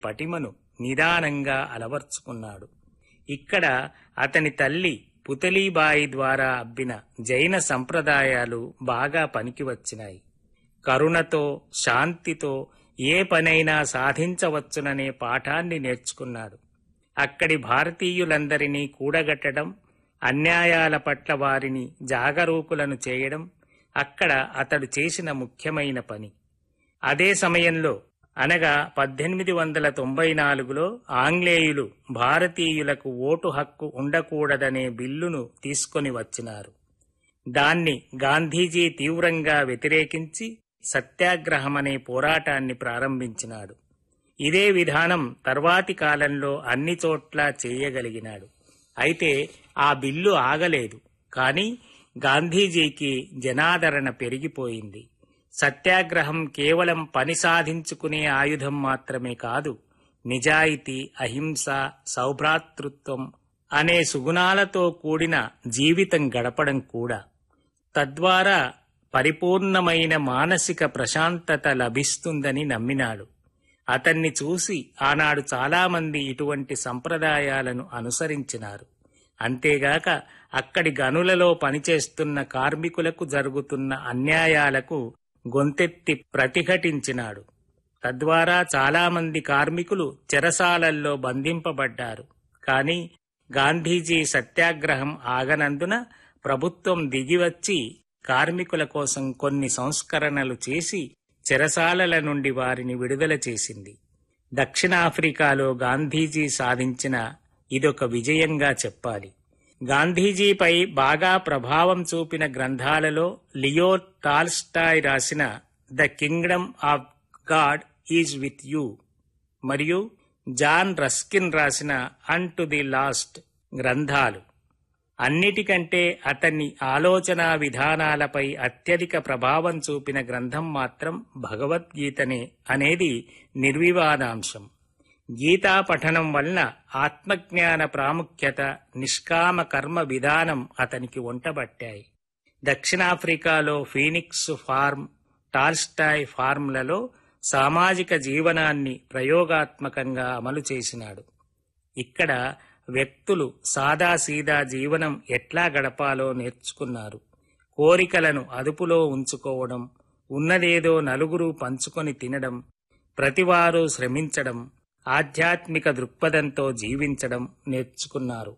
పటిమను నిదానంగా అలవర్చుకున్నాడు ఇక్కడ అతని తల్లి పుతలీబాయి ద్వారా అబ్బిన జైన సంప్రదాయాలు బాగా పనికి వచ్చినాయి కరుణతో శాంతితో ఏ పనైనా సాధించవచ్చుననే పాఠాన్ని నేర్చుకున్నాడు అక్కడి భారతీయులందరినీ కూడగట్టడం అన్యాయాల పట్ల వారిని జాగరూకులను చేయడం అక్కడ అతడు చేసిన ముఖ్యమైన పని అదే సమయంలో అనగా పద్దెనిమిది వందల తొంభై నాలుగులో ఆంగ్లేయులు భారతీయులకు ఓటు హక్కు ఉండకూడదనే బిల్లును తీసుకొని వచ్చినారు దాన్ని గాంధీజీ తీవ్రంగా వ్యతిరేకించి సత్యాగ్రహమనే పోరాటాన్ని ప్రారంభించినాడు ఇదే విధానం తర్వాతి కాలంలో అన్ని చోట్ల చేయగలిగినాడు అయితే ఆ బిల్లు ఆగలేదు కానీ గాంధీజీకి జనాదరణ పెరిగిపోయింది సత్యాగ్రహం కేవలం పని సాధించుకునే ఆయుధం మాత్రమే కాదు నిజాయితీ అహింస సౌభ్రాతృత్వం అనే సుగుణాలతో కూడిన జీవితం గడపడం కూడా తద్వారా పరిపూర్ణమైన మానసిక ప్రశాంతత లభిస్తుందని నమ్మినాడు అతన్ని చూసి ఆనాడు చాలామంది ఇటువంటి సంప్రదాయాలను అనుసరించినారు అంతేగాక అక్కడి గనులలో పనిచేస్తున్న కార్మికులకు జరుగుతున్న అన్యాయాలకు గొంతెత్తి ప్రతిఘటించినాడు తద్వారా చాలామంది కార్మికులు చెరసాలల్లో బంధింపబడ్డారు కాని గాంధీజీ సత్యాగ్రహం ఆగనందున ప్రభుత్వం దిగివచ్చి కార్మికుల కోసం కొన్ని సంస్కరణలు చేసి చెరసాలల నుండి వారిని విడుదల చేసింది దక్షిణాఫ్రికాలో గాంధీజీ సాధించిన ఇదొక విజయంగా చెప్పాలి గాంధీజీపై బాగా ప్రభావం చూపిన గ్రంథాలలో లియో టాల్స్టాయ్ రాసిన the kingdom of God is with you మరియు జాన్ రస్కిన్ రాసిన అన్ టు ది లాస్ట్ గ్రంథాలు అన్నిటికంటే అతన్ని ఆలోచనా విధానాలపై అత్యధిక ప్రభావం చూపిన గ్రంథం మాత్రం భగవద్గీతనే అనేది నిర్వివాదాంశం గీతా పఠనం వలన ఆత్మజ్ఞాన ప్రాముఖ్యత నిష్కామ కర్మ విధానం అతనికి వంటబట్టాయి దక్షిణాఫ్రికాలో ఫీనిక్స్ ఫార్మ్ టాల్స్టాయ్ ఫార్మ్లలో సామాజిక జీవనాన్ని ప్రయోగాత్మకంగా అమలు చేసినాడు ఇక్కడ వ్యక్తులు సాదాసీదా జీవనం ఎట్లా గడపాలో నేర్చుకున్నారు కోరికలను అదుపులో ఉంచుకోవడం ఉన్నదేదో నలుగురు పంచుకొని తినడం ప్రతివారు శ్రమించడం ఆధ్యాత్మిక దృక్పథంతో జీవించడం నేర్చుకున్నారు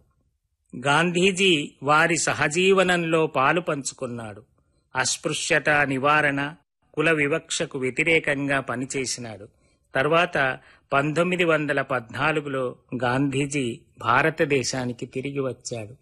గాంధీజీ వారి సహజీవనంలో పాలు పంచుకున్నాడు అస్పృశ్యత నివారణ కుల వివక్షకు వ్యతిరేకంగా పనిచేసినాడు తర్వాత పంతొమ్మిది వందల పద్నాలుగులో గాంధీజీ భారతదేశానికి తిరిగి వచ్చాడు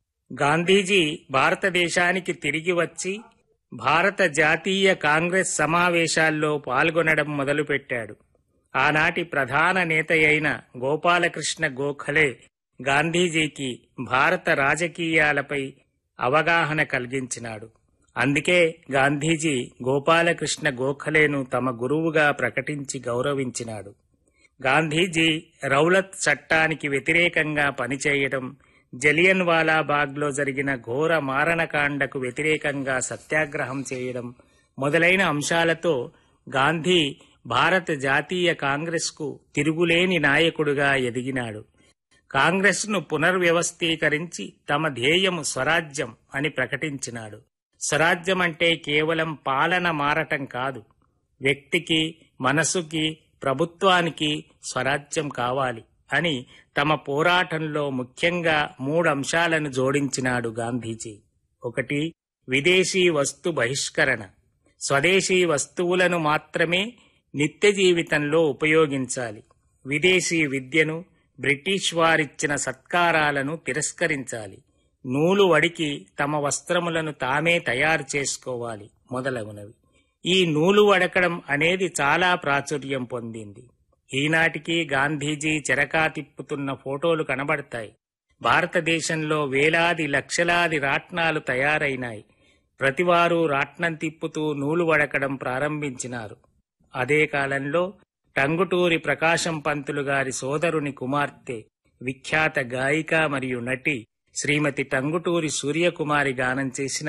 గాంధీజీ భారతదేశానికి తిరిగి వచ్చి భారత జాతీయ కాంగ్రెస్ సమావేశాల్లో పాల్గొనడం మొదలుపెట్టాడు ఆనాటి ప్రధాన నేత అయిన గోపాలకృష్ణ గోఖలే గాంధీజీకి భారత రాజకీయాలపై అవగాహన కలిగించినాడు అందుకే గాంధీజీ గోపాలకృష్ణ గోఖలేను తమ గురువుగా ప్రకటించి గౌరవించినాడు గాంధీజీ రౌలత్ చట్టానికి వ్యతిరేకంగా పనిచేయడం జలియన్ వాలాబాగ్లో జరిగిన ఘోర మారణకాండకు వ్యతిరేకంగా సత్యాగ్రహం చేయడం మొదలైన అంశాలతో గాంధీ భారత జాతీయ కాంగ్రెస్కు తిరుగులేని నాయకుడుగా ఎదిగినాడు కాంగ్రెస్ను పునర్వ్యవస్థీకరించి తమ ధ్యేయము స్వరాజ్యం అని ప్రకటించినాడు స్వరాజ్యం అంటే కేవలం పాలన మారటం కాదు వ్యక్తికి మనసుకి ప్రభుత్వానికి స్వరాజ్యం కావాలి అని తమ పోరాటంలో ముఖ్యంగా మూడు అంశాలను జోడించినాడు గాంధీజీ ఒకటి విదేశీ వస్తు బహిష్కరణ స్వదేశీ వస్తువులను మాత్రమే నిత్య జీవితంలో ఉపయోగించాలి విదేశీ విద్యను బ్రిటిష్ వారిచ్చిన సత్కారాలను తిరస్కరించాలి నూలు వడికి తమ వస్త్రములను తామే తయారు చేసుకోవాలి మొదలగునవి ఈ నూలు వడకడం అనేది చాలా ప్రాచుర్యం పొందింది ఈనాటికి గాంధీజీ చెరకా తిప్పుతున్న ఫోటోలు కనబడతాయి భారతదేశంలో వేలాది లక్షలాది రాట్నాలు తయారైనాయి ప్రతివారు రాట్నం తిప్పుతూ నూలు వడకడం ప్రారంభించినారు అదే కాలంలో టంగుటూరి ప్రకాశం పంతులు గారి సోదరుని కుమార్తె విఖ్యాత గాయిక మరియు నటి శ్రీమతి టంగుటూరి సూర్యకుమారి గానం చేసిన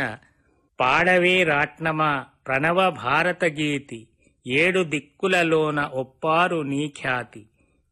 పాడవే రాట్నమా ప్రణవ భారత గీతి ఏడు దిక్కులలోన ఒప్పారు నీ ఖ్యాతి